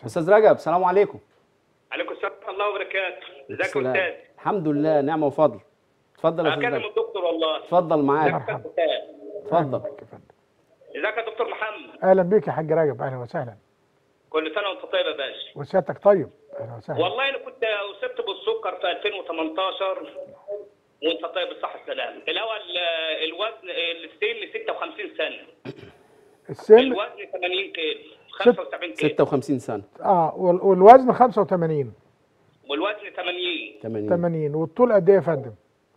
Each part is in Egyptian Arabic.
استاذ رجب السلام عليكم عليكم السلام ورحمه الله وبركاته ازيك يا السلام. استاذ الحمد لله نعمه وفضل اتفضل يا استاذ اكلم رجب الدكتور والله اتفضل ازيك معاك يا استاذ اتفضل أهلاً بك يا فندم. ازيك يا دكتور محمد اهلا بيك يا حاج رجب اهلا وسهلا كل سنه وانت طيب يا باشا وسيادتك طيب اهلا وسهلا والله انا كنت اصبت بالسكر في 2018 وانت طيب بالصحه والسلامه الاول آه، الوزن آه، السن 56 سنه السن الوزن 80 كيلو 75 كيلو 56 سنه اه وال- والوزن 85 والوزن 80 80 80 والطول قد ايه يا فندم؟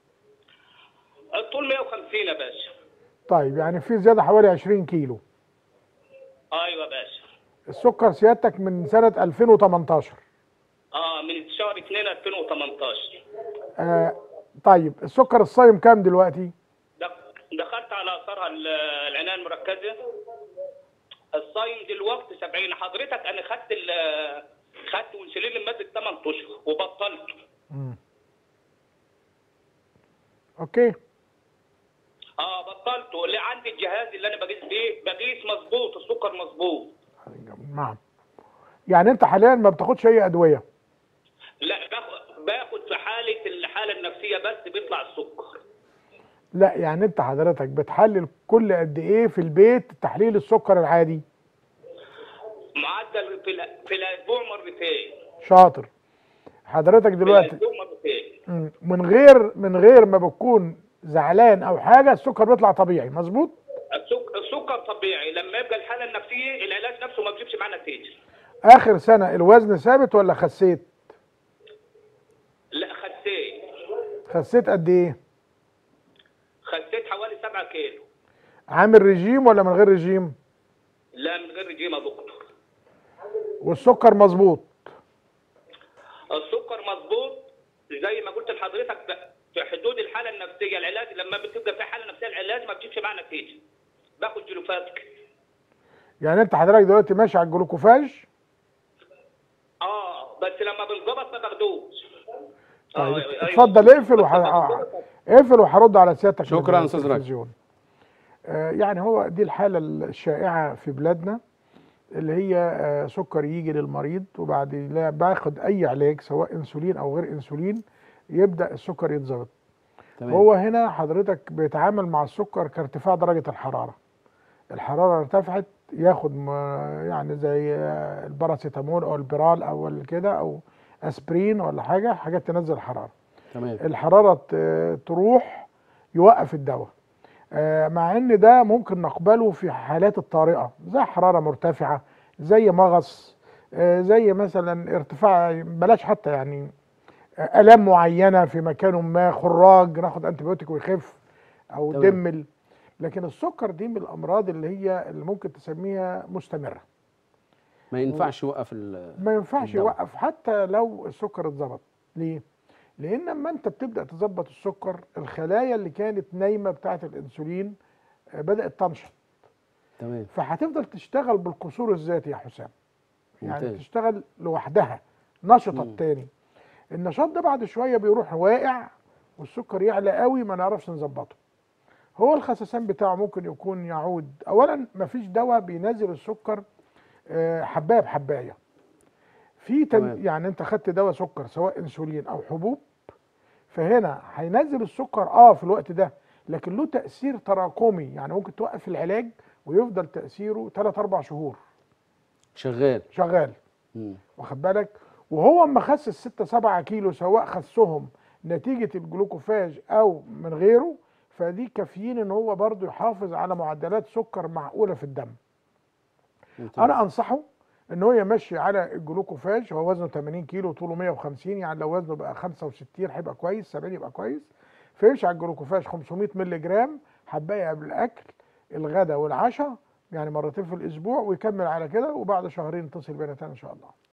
الطول 150 يا باشا طيب يعني في زياده حوالي 20 كيلو ايوه يا باشا السكر سيادتك من سنه 2018 اه من شهر 2 2018 آه طيب السكر الصايم كام دلوقتي؟ دخ- دخلت على اثارها ال- العنايه المركزه الصايم دلوقتي 70 حضرتك انا خدت ال- خدت انسولين لمده 8 اشهر وبطلته مم. اوكي اه بطلته اللي عندي الجهاز اللي انا بقيس بيه بقيس مظبوط السكر مظبوط نعم يعني انت حاليا ما بتاخدش اي ادويه لا باخد باخد في حاله الحاله النفسيه بس بيطلع السكر لا يعني انت حضرتك بتحلل كل قد ايه في البيت تحليل السكر العادي معدل في ال- في الاسبوع مرتين شاطر حضرتك في دلوقتي الاسبوع مرتين مم. من غير من غير ما بتكون زعلان او حاجه السكر بيطلع طبيعي مظبوط السك- السكر طبيعي لما يبقى الحاله النفسيه العلاج نفسه ما بيجيبش معاه نتيجه اخر سنه الوزن ثابت ولا خسيت لا خسيت خسيت قد ايه خسيت حوالي 7 كيلو عامل رجيم ولا من غير رجيم لا من غير رجيم يا دكتور والسكر مظبوط السكر مظبوط زي ما قلت لحضرتك ب- في حدود الحاله النفسيه العلاج لما بتبقى في حاله نفسيه العلاج ما بتجيبش معاه نتيجه باخد جلوفاتك يعني انت حضرتك دلوقتي ماشي على الجلوكوفاج اه بس لما بنظبط ما باخدوش طيب آه، أيوة. اتفضل اقفل وح... آه، اقفل وهرد على سيادتك شكراً من أستاذ راجل. التلفزيون. آه يعني هو دي الحاله الشائعه في بلادنا اللي هي آه سكر يجي للمريض وبعد لا باخد اي علاج سواء انسولين او غير انسولين يبدا السكر يتظبط تمام هو هنا حضرتك بيتعامل مع السكر كارتفاع درجه الحراره الحراره ارتفعت ياخد م- يعني زي آه، الباراسيتامول او البرال او كده او اسبرين ولا حاجه حاجات تنزل الحراره تمام الحراره ت- تروح يوقف الدواء آه، مع ان ده ممكن نقبله في حالات الطارئه زي حراره مرتفعه زي مغص آه، زي مثلا ارتفاع بلاش حتى يعني آه، الام معينه في مكان ما خراج ناخد انتبيوتيك ويخف او تمام. دمل لكن السكر دي من الامراض اللي هي اللي ممكن تسميها مستمره ما ينفعش يوقف ال- ما ينفعش الدواء. يوقف حتى لو السكر اتظبط ليه لان لما انت بتبدا تظبط السكر الخلايا اللي كانت نايمه بتاعه الانسولين آه، بدات تنشط تمام فهتفضل تشتغل بالقصور الذاتي يا حسام يعني ممتاز. تشتغل لوحدها نشطت مم. تاني النشاط ده بعد شويه بيروح واقع والسكر يعلى قوي ما نعرفش نظبطه هو الخسسان بتاعه ممكن يكون يعود اولا مفيش دواء بينزل السكر آه، حبايه بحبايه في تن... تمام. يعني انت خدت دواء سكر سواء انسولين او حبوب فهنا هينزل السكر اه في الوقت ده لكن له تاثير تراكمي يعني ممكن توقف العلاج ويفضل تاثيره 3 4 شهور شغال شغال مم. واخد بالك وهو اما خس 6 7 كيلو سواء خسهم نتيجه الجلوكوفاج او من غيره فدي كافيين ان هو برضه يحافظ على معدلات سكر معقوله في الدم ممتاز. انا انصحه ان هو يمشي على الجلوكوفاج هو وزنه 80 كيلو طوله 150 يعني لو وزنه بقى 65 هيبقى كويس 70 يبقى كويس فيمشي على الجلوكوفاج 500 مللي جرام حبايه قبل الاكل الغداء والعشاء يعني مرتين في الاسبوع ويكمل على كده وبعد شهرين يتصل بينا تاني ان شاء الله